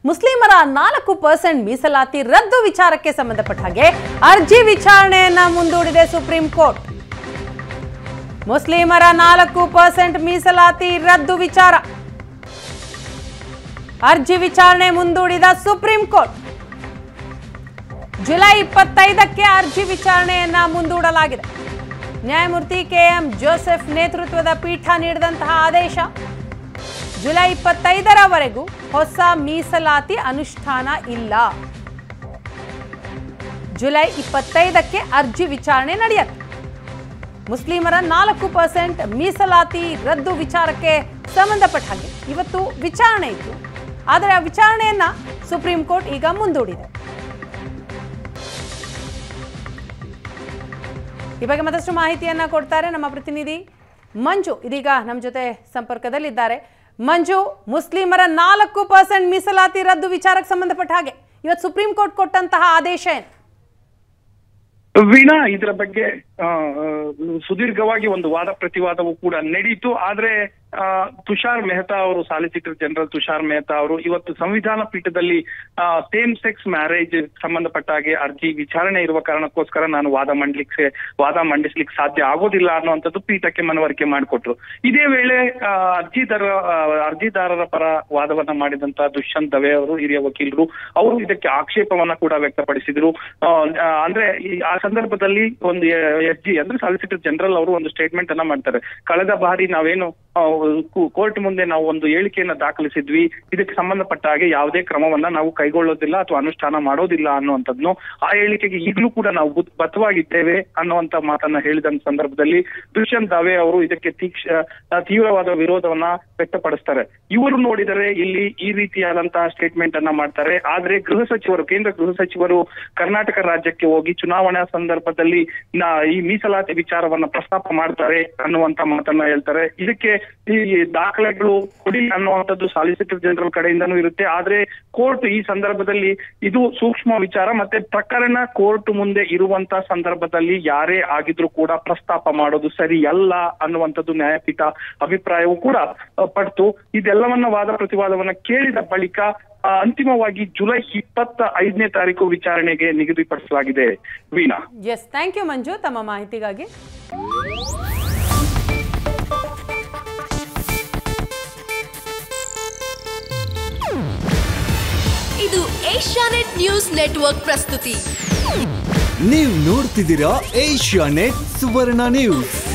ಮುಸ್ಲಿಮರ ನಾಲ್ಕು ಪರ್ಸೆಂಟ್ ಮೀಸಲಾತಿ ರದ್ದು ವಿಚಾರಕ್ಕೆ ಸಂಬಂಧಪಟ್ಟ ಹಾಗೆ ಅರ್ಜಿ ವಿಚಾರಣೆಯನ್ನ ಮುಂದೂಡಿದೆ ಸುಪ್ರೀಂ ಕೋರ್ಟ್ ಮುಸ್ಲಿಮರ ನಾಲ್ಕು ಪರ್ಸೆಂಟ್ ಮೀಸಲಾತಿ ರದ್ದು ವಿಚಾರ ಅರ್ಜಿ ವಿಚಾರಣೆ ಮುಂದೂಡಿದ ಸುಪ್ರೀಂ ಕೋರ್ಟ್ ಜುಲೈ ಇಪ್ಪತ್ತೈದಕ್ಕೆ ಅರ್ಜಿ ವಿಚಾರಣೆಯನ್ನ ಮುಂದೂಡಲಾಗಿದೆ ನ್ಯಾಯಮೂರ್ತಿ ಕೆಎಂ ಜೋಸೆಫ್ ನೇತೃತ್ವದ ಪೀಠ ನೀಡಿದಂತಹ ಆದೇಶ ಜುಲೈ ಇಪ್ಪತ್ತೈದರವರೆಗೂ ಹೊಸ ಮೀಸಲಾತಿ ಅನುಷ್ಠಾನ ಇಲ್ಲ ಜುಲೈ ಇಪ್ಪತ್ತೈದಕ್ಕೆ ಅರ್ಜಿ ವಿಚಾರಣೆ ನಡೆಯುತ್ತೆ ಮುಸ್ಲಿಮರ ನಾಲ್ಕು ಪರ್ಸೆಂಟ್ ಮೀಸಲಾತಿ ರದ್ದು ವಿಚಾರಕ್ಕೆ ಸಂಬಂಧಪಟ್ಟ ಹಾಗೆ ಇವತ್ತು ವಿಚಾರಣೆ ಇತ್ತು ಆದರೆ ಆ ವಿಚಾರಣೆಯನ್ನ ಸುಪ್ರೀಂ ಕೋರ್ಟ್ ಈಗ ಮುಂದೂಡಿದೆ ಈ ಬಗ್ಗೆ ಮತ್ತಷ್ಟು ಮಾಹಿತಿಯನ್ನ ಕೊಡ್ತಾರೆ ನಮ್ಮ ಪ್ರತಿನಿಧಿ ಮಂಜು ಇದೀಗ ನಮ್ಮ ಜೊತೆ ಸಂಪರ್ಕದಲ್ಲಿದ್ದಾರೆ ಮಂಜು ಮುಸ್ಲಿಮರ ನಾಲ್ಕು ಪರ್ಸೆಂಟ್ ಮೀಸಲಾತಿ ರದ್ದು ವಿಚಾರಕ್ಕೆ ಸಂಬಂಧಪಟ್ಟ ಹಾಗೆ ಇವತ್ತು ಸುಪ್ರೀಂ ಕೋರ್ಟ್ ಕೊಟ್ಟಂತಹ ಆದೇಶ ಏನು ವೀಣಾ ಇದರ ಬಗ್ಗೆ ಆ, ಆ, ಸುದೀರ್ಘವಾಗಿ ಒಂದು ವಾದ ಪ್ರತಿವಾದವು ಕೂಡ ನಡೀತು ಆದ್ರೆ ಆ, ತುಷಾರ್ ಮೆಹ್ತಾ ಅವರು ಸಾಲಿಸಿಟರ್ ಜನರಲ್ ತುಷಾರ್ ಮೆಹ್ತಾ ಅವರು ಇವತ್ತು ಸಂವಿಧಾನ ಪೀಠದಲ್ಲಿ ಸೇಮ್ ಸೆಕ್ಸ್ ಮ್ಯಾರೇಜ್ ಸಂಬಂಧಪಟ್ಟ ಹಾಗೆ ಅರ್ಜಿ ವಿಚಾರಣೆ ಇರುವ ಕಾರಣಕ್ಕೋಸ್ಕರ ನಾನು ವಾದ ಮಂಡ್ಲಿಕ್ಕೆ ವಾದ ಮಂಡಿಸ್ಲಿಕ್ಕೆ ಸಾಧ್ಯ ಆಗೋದಿಲ್ಲ ಅನ್ನುವಂಥದ್ದು ಪೀಠಕ್ಕೆ ಮನವರಿಕೆ ಮಾಡಿಕೊಟ್ರು ಇದೇ ವೇಳೆ ಆ, ಅರ್ಜಿದಾರ ಆ, ಅರ್ಜಿದಾರರ ಪರ ವಾದವನ್ನ ಮಾಡಿದಂತ ದುಷ್ಯಂತ್ ದವೆ ಅವರು ಹಿರಿಯ ವಕೀಲರು ಅವರು ಇದಕ್ಕೆ ಆಕ್ಷೇಪವನ್ನ ಕೂಡ ವ್ಯಕ್ತಪಡಿಸಿದ್ರು ಆ, ಆ, ಅಂದ್ರೆ ಈ ಆ ಸಂದರ್ಭದಲ್ಲಿ ಒಂದು ಎಸ್ ಜಿ ಅಂದ್ರೆ ಸಾಲಿಸಿಟರ್ ಜನರಲ್ ಅವರು ಒಂದು ಸ್ಟೇಟ್ಮೆಂಟ್ ಅನ್ನ ಮಾಡ್ತಾರೆ ಕಳೆದ ಬಾರಿ ನಾವೇನು ಕೋರ್ಟ್ ಮುಂದೆ ನಾವು ಒಂದು ಹೇಳಿಕೆಯನ್ನ ದಾಖಲಿಸಿದ್ವಿ ಇದಕ್ಕೆ ಸಂಬಂಧಪಟ್ಟ ಹಾಗೆ ಯಾವುದೇ ಕ್ರಮವನ್ನ ನಾವು ಕೈಗೊಳ್ಳೋದಿಲ್ಲ ಅಥವಾ ಅನುಷ್ಠಾನ ಮಾಡೋದಿಲ್ಲ ಅನ್ನುವಂಥದ್ನು ಆ ಹೇಳಿಕೆಗೆ ಈಗಲೂ ಕೂಡ ನಾವು ಬುದ್- ಬದ್ಧವಾಗಿದ್ದೇವೆ ಅನ್ನುವಂತ ಮಾತನ್ನ ಹೇಳಿದ ಸಂದರ್ಭದಲ್ಲಿ ದುಷ್ಯಂತ್ ದಾವೆ ಅವರು ಇದಕ್ಕೆ ತೀಕ್ಷ ಆ, ತೀವ್ರವಾದ ವಿರೋಧವನ್ನ ವ್ಯಕ್ತಪಡಿಸ್ತಾರೆ ಇವರು ನೋಡಿದರೆ ಇಲ್ಲಿ ಈ ರೀತಿಯಾದಂತಹ ಸ್ಟೇಟ್ಮೆಂಟ್ ಅನ್ನ ಮಾಡ್ತಾರೆ ಆದ್ರೆ ಗೃಹ ಸಚಿವರು ಕೇಂದ್ರ ಗೃಹ ಸಚಿವರು ಕರ್ನಾಟಕ ರಾಜ್ಯಕ್ಕೆ ಹೋಗಿ ಚುನಾವಣಾ ಸಂದರ್ಭದಲ್ಲಿ ನಾ ಈ ಮೀಸಲಾತಿ ವಿಚಾರವನ್ನ ಪ್ರಸ್ತಾಪ ಮಾಡ್ತಾರೆ ಅನ್ನುವಂತ ಮಾತನ್ನ ಹೇಳ್ತಾರೆ ಇದಕ್ಕೆ ಈ ದಾಖಲೆಗಳು ಕೊಡಿ ಅನ್ನುವಂಥದ್ದು ಸಾಲಿಸಿಟರ್ ಜನರಲ್ ಕಡೆಯಿಂದನೂ ಇರುತ್ತೆ ಆದ್ರೆ ಕೋರ್ಟ್ ಈ ಸಂದರ್ಭದಲ್ಲಿ ಇದು ಸೂಕ್ಷ್ಮ ವಿಚಾರ ಮತ್ತೆ ಪ್ರಕರಣ ಕೋರ್ಟ್ ಮುಂದೆ ಇರುವಂತ ಸಂದರ್ಭದಲ್ಲಿ ಯಾರೇ ಆಗಿದ್ರು ಕೂಡ ಪ್ರಸ್ತಾಪ ಮಾಡೋದು ಸರಿಯಲ್ಲ ಅನ್ನುವಂಥದ್ದು ನ್ಯಾಯಪೀಠ ಅಭಿಪ್ರಾಯವೂ ಕೂಡ ಆ, ಪಡ್ತು ಇದೆಲ್ಲವನ್ನ ವಾದ ಪ್ರತಿವಾದವನ್ನ ಕೇಳಿದ ಬಳಿಕ ಆ, ಅಂತಿಮವಾಗಿ ಜುಲೈ ಇಪ್ಪತ್ತ ಐದನೇ ತಾರೀಕು ವಿಚಾರಣೆಗೆ ನಿಗದಿಪಡಿಸಲಾಗಿದೆ Veena yes thank you Manju ತಮ್ಮ ಮಾಹಿತಿಗಾಗಿ ಇದು ಏಷ್ಯಾನೆಟ್ ನ್ಯೂಸ್ ನೆಟ್ವರ್ಕ್ ಪ್ರಸ್ತುತಿ ನೀವು ನೋಡ್ತಿದ್ದೀರಾ ಏಷ್ಯಾ ನೆಟ್ ಸುವರ್ಣ ನ್ಯೂಸ್